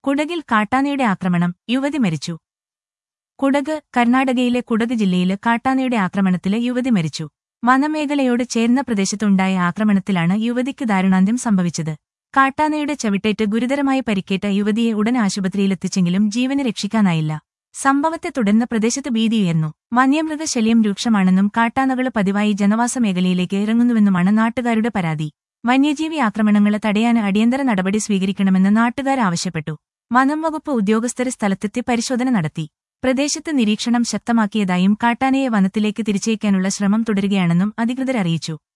കുടകിൽ കാട്ടാനയുടെ ആക്രമണം യുവതി മരിച്ചു കുടക് കർണാടകയിലെ കുടക് ജില്ലയില് കാട്ടാനയുടെ ആക്രമണത്തില് യുവതി മരിച്ചു വനമേഖലയോട് ചേർന്ന പ്രദേശത്തുണ്ടായ ആക്രമണത്തിലാണ് യുവതിക്ക് ദാരുണാന്ത്യം സംഭവിച്ചത് കാട്ടാനയുടെ ചവിട്ടേറ്റ് ഗുരുതരമായി പരിക്കേറ്റ യുവതിയെ ഉടൻ ആശുപത്രിയിലെത്തിച്ചെങ്കിലും ജീവന് രക്ഷിക്കാനായില്ല സംഭവത്തെ തുടർന്ന് പ്രദേശത്ത് ഭീതിയുയർന്നു വന്യമൃഗശല്യം രൂക്ഷമാണെന്നും കാട്ടാനകള് പതിവായി ജനവാസ മേഖലയിലേക്ക് ഇറങ്ങുന്നുവെന്നുമാണ് നാട്ടുകാരുടെ പരാതി വന്യജീവി ആക്രമണങ്ങള് തടയാൻ അടിയന്തര നടപടി സ്വീകരിക്കണമെന്ന് നാട്ടുകാർ ആവശ്യപ്പെട്ടു വനം വകുപ്പ് ഉദ്യോഗസ്ഥര് സ്ഥലത്തെത്തി പരിശോധന നടത്തി പ്രദേശത്ത് നിരീക്ഷണം ശക്തമാക്കിയതായും കാട്ടാനയെ വനത്തിലേക്ക് തിരിച്ചയക്കാനുള്ള ശ്രമം തുടരുകയാണെന്നും അധികൃതർ അറിയിച്ചു